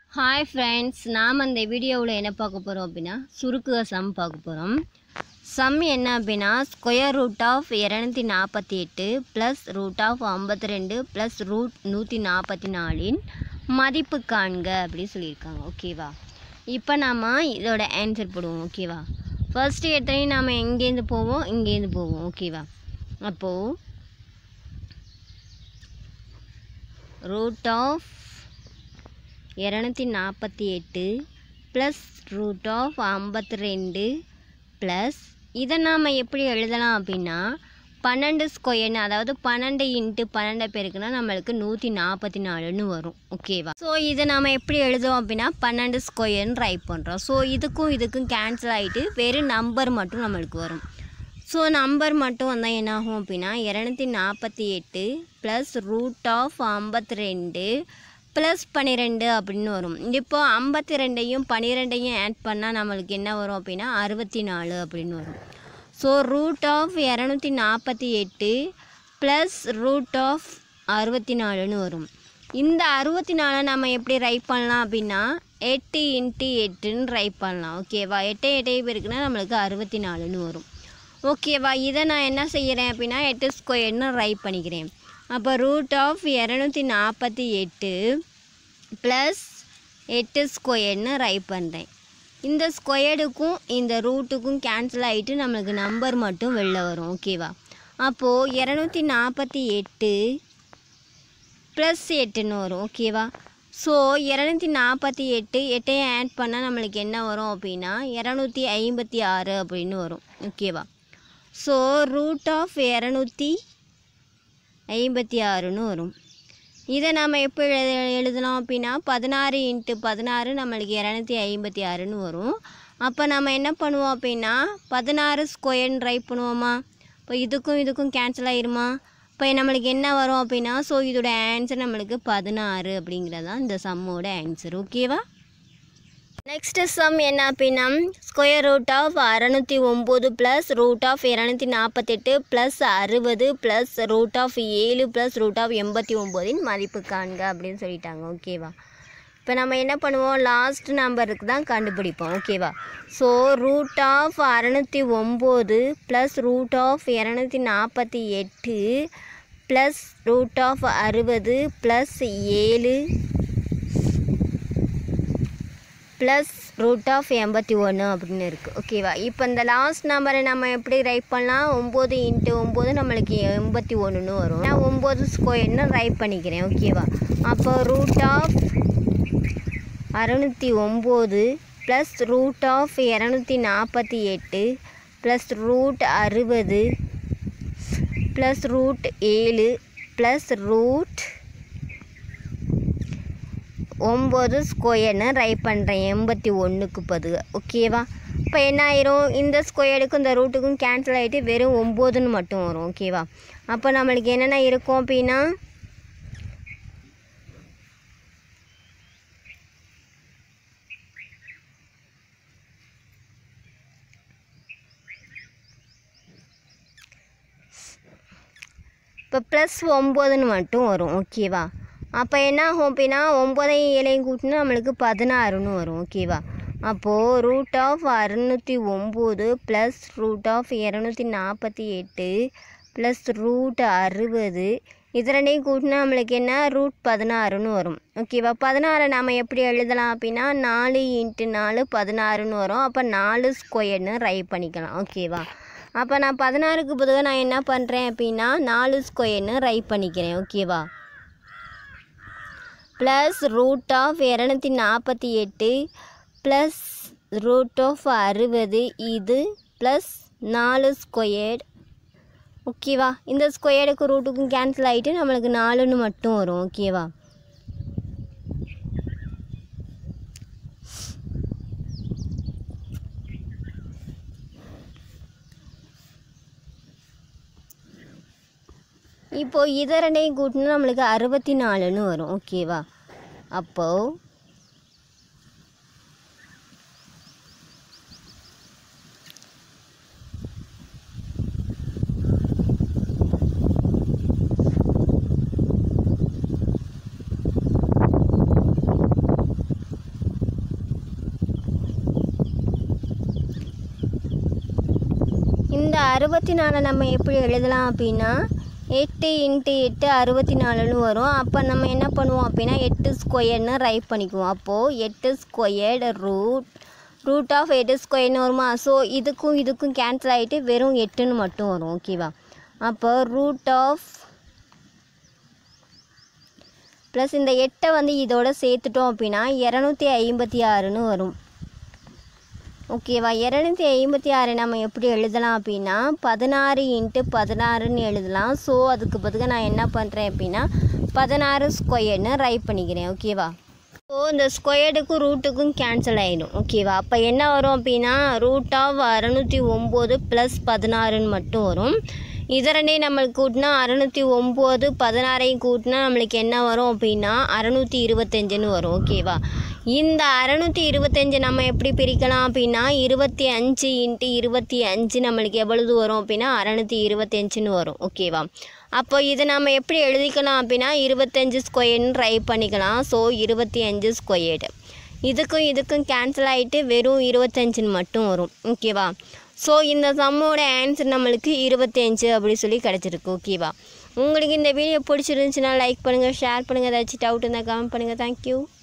hi friends நாம் அந்த வீடியோவில் என்ன பார்க்க போகிறோம் அப்படின்னா சுருக்குக சம் பார்க்க போகிறோம் சம் என்ன அப்படின்னா ஸ்கொயர் ரூட் ஆஃப் இரநூத்தி நாற்பத்தி எட்டு ப்ளஸ் ரூட் ஆஃப் ஐம்பத்தி ரெண்டு ப்ளஸ் ரூட் நூற்றி நாற்பத்தி நாலின் மதிப்பு காண்க அப்படின்னு சொல்லியிருக்காங்க ஓகேவா இப்போ நாம் இதோட ஆன்சர் போடுவோம் ஓகேவா ஃபர்ஸ்ட்டு எடுத்தோடனே நாம் எங்கேருந்து போவோம் இங்கேருந்து போவோம் ஓகேவா அப்போது ரூட் ஆஃப் இரநூத்தி நாற்பத்தி எட்டு ப்ளஸ் ரூட் ஆஃப் ஐம்பத்தி ரெண்டு ப்ளஸ் இதை நாம் எப்படி எழுதலாம் அப்படின்னா பன்னெண்டு ஸ்கொயர்னு அதாவது பன்னெண்டு இன்ட்டு பன்னெண்டு பேருக்குன்னா நம்மளுக்கு நூற்றி நாற்பத்தி நாலுன்னு வரும் ஓகேவா ஸோ இதை நாம் எப்படி எழுதுவோம் அப்படின்னா பன்னெண்டு ஸ்கொயர்னு ரைட் பண்ணுறோம் ஸோ இதுக்கும் இதுக்கும் கேன்சல் ஆகிட்டு வெறும் நம்பர் மட்டும் நம்மளுக்கு வரும் ஸோ நம்பர் மட்டும் வந்தால் என்ன ஆகும் அப்படின்னா இரநூத்தி நாற்பத்தி எட்டு ப்ளஸ் ரூட் ஆஃப் ஐம்பத்தி ரெண்டு ப்ளஸ் பன்னிரெண்டு அப்படின்னு வரும் இப்போ ஐம்பத்தி ரெண்டையும் பன்னிரெண்டையும் ஆட் பண்ணால் நம்மளுக்கு என்ன வரும் அப்படின்னா அறுபத்தி நாலு அப்படின்னு வரும் ஸோ ரூட் ஆஃப் இரநூத்தி நாற்பத்தி எட்டு ப்ளஸ் ரூட் ஆஃப் அறுபத்தி நாலுன்னு வரும் இந்த அறுபத்தி நாலை நம்ம எப்படி ரைட் பண்ணலாம் அப்படின்னா எட்டு இன்ட்டு எட்டுன்னு ரைட் பண்ணலாம் ஓகேவா எட்டு எட்டே பேருக்குன்னா நம்மளுக்கு அறுபத்தி நாலுன்னு வரும் ஓகேவா இதை நான் என்ன செய்கிறேன் அப்படின்னா எட்டு ஸ்கொயர்னு ரைட் பண்ணிக்கிறேன் அப்போ ரூட் ஆஃப் இரநூத்தி நாற்பத்தி எட்டு ப்ளஸ் எட்டு ஸ்கொயர்னு ரைட் பண்ணுறேன் இந்த ஸ்கொயர்டுக்கும் இந்த ரூட்டுக்கும் கேன்சல் ஆகிட்டு நம்மளுக்கு நம்பர் மட்டும் வெளில வரும் ஓகேவா அப்போது இரநூத்தி நாற்பத்தி எட்டு ப்ளஸ் எட்டுன்னு வரும் ஓகேவா ஸோ இரநூத்தி நாற்பத்தி எட்டு எட்டையும் ஆட் பண்ணால் நம்மளுக்கு என்ன வரும் அப்படின்னா இரநூத்தி ஐம்பத்தி ஆறு அப்படின்னு வரும் ஓகேவா ஸோ ரூட் ஆஃப் இரநூத்தி ஐம்பத்தி ஆறுன்னு வரும் இதை நாம் எப்போ எழுத எழுதலாம் அப்படின்னா பதினாறு இன்ட்டு பதினாறு நம்மளுக்கு இரநூத்தி ஐம்பத்தி ஆறுன்னு வரும் அப்போ நம்ம என்ன பண்ணுவோம் அப்படின்னா பதினாறு ஸ்கொயர்னு ட்ரை பண்ணுவோமா இப்போ இதுக்கும் இதுக்கும் கேன்சல் ஆயிருமா இப்போ நம்மளுக்கு என்ன வரும் அப்படின்னா ஸோ இதோட ஆன்சர் நம்மளுக்கு பதினாறு அப்படிங்கிறது தான் இந்த சம்மோட ஆன்சர் ஓகேவா நெக்ஸ்ட் சம் என்ன அப்படின்னா ஸ்கொயர் ரூட் ஆஃப் அறநூற்றி ஒம்பது ப்ளஸ் ரூட் ஆஃப் இரநூத்தி நாற்பத்தெட்டு ப்ளஸ் அறுபது ப்ளஸ் ரூட் ஆஃப் ஏழு ப்ளஸ் ரூட் ஆஃப் எண்பத்தி ஒம்போதின் மதிப்பு காண்க அப்படின்னு சொல்லிட்டாங்க ஓகேவா இப்போ நம்ம என்ன பண்ணுவோம் லாஸ்ட் நம்பருக்கு தான் கண்டுபிடிப்போம் ஓகேவா ஸோ ரூட் ஆஃப் அறநூற்றி ஒம்பது ப்ளஸ் ரூட் ஆஃப் இரநூத்தி நாற்பத்தி எட்டு ப்ளஸ் ரூட் ஆஃப் அறுபது ப்ளஸ் ஏழு ப்ளஸ் ரூட் ஆஃப் எண்பத்தி ஒன்று அப்படின்னு இருக்குது ஓகேவா இப்போ இந்த லாஸ்ட் நம்பரை நம்ம எப்படி ரைட் பண்ணலாம் ஒம்பது இன்ட்டு ஒம்பது நம்மளுக்கு எண்பத்தி ஒன்றுன்னு வரும் நான் ஒம்பது ஸ்கொயர்னு ரைட் பண்ணிக்கிறேன் ஓகேவா அப்போ ரூட் ஆஃப் அறநூற்றி ஒம்பது ப்ளஸ் ரூட் ஆஃப் இரநூத்தி நாற்பத்தி எட்டு ப்ளஸ் ரூட் அறுபது ப்ளஸ் ரூட் ஏழு ப்ளஸ் ரூட் ஒம்பது ஸ்கொயர்னு ரைட் பண்ணுறேன் எண்பத்தி ஒன்றுக்கு பதுக ஓகேவா இப்போ என்ன ஆயிரும் இந்த ஸ்கொயருக்கும் இந்த ரூட்டுக்கும் கேன்சல் ஆகிட்டு வெறும் ஒம்போதுன்னு மட்டும் வரும் ஓகேவா அப்போ நம்மளுக்கு என்னென்ன இருக்கும் அப்படின்னா இப்போ ப்ளஸ் ஒம்போதுன்னு மட்டும் வரும் ஓகேவா அப்போ என்ன ஆகும் அப்படின்னா ஒம்பதையும் ஏழையும் கூட்டினா நம்மளுக்கு பதினாறுன்னு வரும் ஓகேவா அப்போது ரூட் ஆஃப் அறுநூற்றி ஒம்பது ப்ளஸ் ரூட் ஆஃப் இரநூத்தி நாற்பத்தி எட்டு ப்ளஸ் ரூட் அறுபது இது ரெண்டையும் கூட்டினா நம்மளுக்கு என்ன ரூட் பதினாறுன்னு வரும் ஓகேவா பதினாறை நாம் எப்படி எழுதலாம் அப்படின்னா நாலு இன்ட்டு நாலு பதினாறுன்னு வரும் அப்போ நாலு ஸ்கொயர்னு ரைட் பண்ணிக்கலாம் ஓகேவா அப்போ நான் பதினாறுக்கு பதிலாக நான் என்ன பண்ணுறேன் அப்படின்னா நாலு ஸ்கொயர்னு ரைட் பண்ணிக்கிறேன் ஓகேவா ப்ளஸ் ரூட் ஆஃப் இரநூத்தி நாற்பத்தி எட்டு ப்ளஸ் ரூட் ஆஃப் அறுபது இது ப்ளஸ் நாலு ஸ்கொயர்டு ஓகேவா இந்த ஸ்கொயர்டுக்கு ரூட்டுக்கும் கேன்சல் ஆகிட்டு நம்மளுக்கு நாலுன்னு மட்டும் வரும் ஓகேவா இப்போது இதை ரெண்டையும் கூட்டினா நம்மளுக்கு அறுபத்தி நாலுன்னு வரும் ஓகேவா அப்போது அறுபத்தி நாலை நம்ம எப்படி எழுதலாம் அப்படின்னா எட்டு இன்ட்டு எட்டு அறுபத்தி நாலுன்னு வரும் அப்போ நம்ம என்ன பண்ணுவோம் அப்படின்னா எட்டு ஸ்கொயர்னு ரைட் பண்ணிக்குவோம் அப்போது எட்டு ஸ்கொயர்டு ரூட் ரூட் ஆஃப் எட்டு ஸ்கொயர்னு வருமா ஸோ இதுக்கும் இதுக்கும் கேன்சல் ஆகிட்டு வெறும் எட்டுன்னு மட்டும் வரும் ஓகேவா அப்போ ரூட் ஆஃப் ப்ளஸ் இந்த எட்டை வந்து இதோட சேர்த்துட்டோம் அப்படின்னா இரநூத்தி ஐம்பத்தி ஆறுன்னு வரும் ஓகேவா இரநூத்தி ஐம்பத்தி ஆறு நம்ம எப்படி எழுதலாம் அப்படின்னா பதினாறு இன்ட்டு பதினாறுன்னு எழுதலாம் ஸோ அதுக்கு பதிலாக நான் என்ன பண்ணுறேன் அப்படின்னா பதினாறு ஸ்கொயர்னு ரைட் பண்ணிக்கிறேன் ஓகேவா ஸோ இந்த ஸ்கொயர்டுக்கும் ரூட்டுக்கும் கேன்சல் ஆகிடும் ஓகேவா அப்போ என்ன வரும் அப்படின்னா ரூட் ஆஃப் அறநூற்றி ஒம்பது ப்ளஸ் பதினாறுன்னு மட்டும் வரும் இதை ரெண்டையும் நம்மளுக்கு கூட்டினா அறநூற்றி ஒம்பது பதினாறையும் கூட்டினா நம்மளுக்கு என்ன வரும் அப்படின்னா அறநூற்றி இருபத்தஞ்சுன்னு வரும் ஓகேவா இந்த அறநூற்றி இருபத்தஞ்சு நம்ம எப்படி பிரிக்கலாம் அப்படின்னா இருபத்தி அஞ்சு இன்ட்டு இருபத்தி அஞ்சு நம்மளுக்கு எவ்வளவு வரும் அப்படின்னா அறநூற்றி இருபத்தஞ்சுன்னு வரும் ஓகேவா அப்போ இதை நம்ம எப்படி எழுதிக்கலாம் அப்படின்னா இருபத்தஞ்சு ஸ்கொயர்னு ட்ரை பண்ணிக்கலாம் ஸோ இருபத்தி அஞ்சு ஸ்கொயர்டு இதுக்கும் இதுக்கும் கேன்சல் ஆகிட்டு வெறும் இருபத்தஞ்சுன்னு மட்டும் வரும் ஓகேவா ஸோ இந்த சம்மோட ஆன்சர் நம்மளுக்கு இருபத்தஞ்சு அப்படி சொல்லி கிடச்சிருக்கு ஓகேவா உங்களுக்கு இந்த வீடியோ பிடிச்சிருந்துச்சுன்னா லைக் பண்ணுங்கள் ஷேர் பண்ணுங்கள் ஏதாச்சும் டவுட் இருந்தால் கமெண்ட் பண்ணுங்கள் தேங்க்யூ